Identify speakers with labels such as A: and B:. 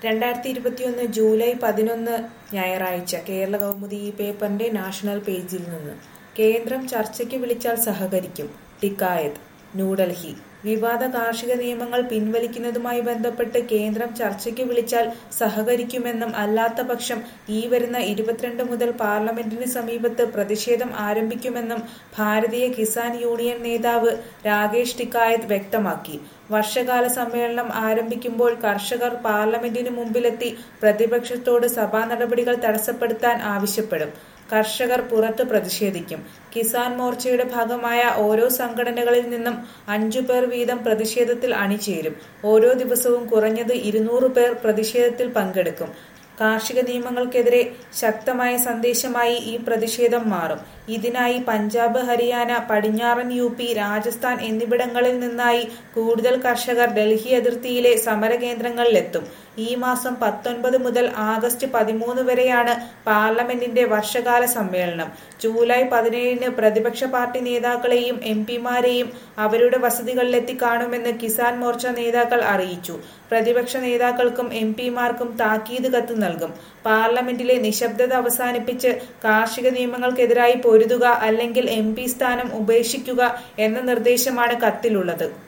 A: രണ്ടായിരത്തി ഇരുപത്തിയൊന്ന് ജൂലൈ പതിനൊന്ന് ഞായറാഴ്ച കേരള കൗമുദി ഈ പേപ്പറിന്റെ നാഷണൽ പേജിൽ നിന്ന് കേന്ദ്രം ചർച്ചയ്ക്ക് വിളിച്ചാൽ സഹകരിക്കും ടിക്കായത്ത് ന്യൂഡൽഹി വിവാദ കാർഷിക നിയമങ്ങൾ പിൻവലിക്കുന്നതുമായി ബന്ധപ്പെട്ട് കേന്ദ്രം ചർച്ചയ്ക്ക് വിളിച്ചാൽ സഹകരിക്കുമെന്നും അല്ലാത്ത പക്ഷം ഈ വരുന്ന ഇരുപത്തിരണ്ട് മുതൽ പാർലമെന്റിന് സമീപത്ത് പ്രതിഷേധം ആരംഭിക്കുമെന്നും ഭാരതീയ കിസാൻ യൂണിയൻ നേതാവ് രാകേഷ് ടിക്കായത്ത് വ്യക്തമാക്കി വർഷകാല സമ്മേളനം ആരംഭിക്കുമ്പോൾ കർഷകർ പാർലമെന്റിന് മുമ്പിലെത്തി പ്രതിപക്ഷത്തോട് സഭാ നടപടികൾ തടസ്സപ്പെടുത്താൻ ആവശ്യപ്പെടും കർഷകർ പുറത്ത് പ്രതിഷേധിക്കും കിസാൻ മോർച്ചയുടെ ഭാഗമായ ഓരോ സംഘടനകളിൽ നിന്നും അഞ്ചു പേർ വീതം പ്രതിഷേധത്തിൽ അണിചേരും ഓരോ ദിവസവും കുറഞ്ഞത് ഇരുന്നൂറ് പേർ പ്രതിഷേധത്തിൽ പങ്കെടുക്കും കാർഷിക നിയമങ്ങൾക്കെതിരെ ശക്തമായ സന്ദേശമായി ഈ പ്രതിഷേധം മാറും ഇതിനായി പഞ്ചാബ് ഹരിയാന പടിഞ്ഞാറൻ യു പി രാജസ്ഥാൻ എന്നിവിടങ്ങളിൽ നിന്നായി കൂടുതൽ കർഷകർ ഡൽഹി അതിർത്തിയിലെ സമരകേന്ദ്രങ്ങളിലെത്തും ഈ മാസം പത്തൊൻപത് മുതൽ ആഗസ്റ്റ് പതിമൂന്ന് വരെയാണ് പാർലമെന്റിന്റെ വർഷകാല സമ്മേളനം ജൂലൈ പതിനേഴിന് പ്രതിപക്ഷ പാർട്ടി നേതാക്കളെയും എം പിമാരെയും അവരുടെ വസതികളിലെത്തി കാണുമെന്ന് കിസാൻ മോർച്ച നേതാക്കൾ അറിയിച്ചു പ്രതിപക്ഷ നേതാക്കൾക്കും എം പിമാർക്കും താക്കീത് കത്ത് നൽകും പാർലമെന്റിലെ നിശബ്ദത അവസാനിപ്പിച്ച് കാർഷിക നിയമങ്ങൾക്കെതിരായി പൊരുതുക അല്ലെങ്കിൽ എം പി സ്ഥാനം ഉപേക്ഷിക്കുക എന്ന നിർദ്ദേശമാണ് കത്തിലുള്ളത്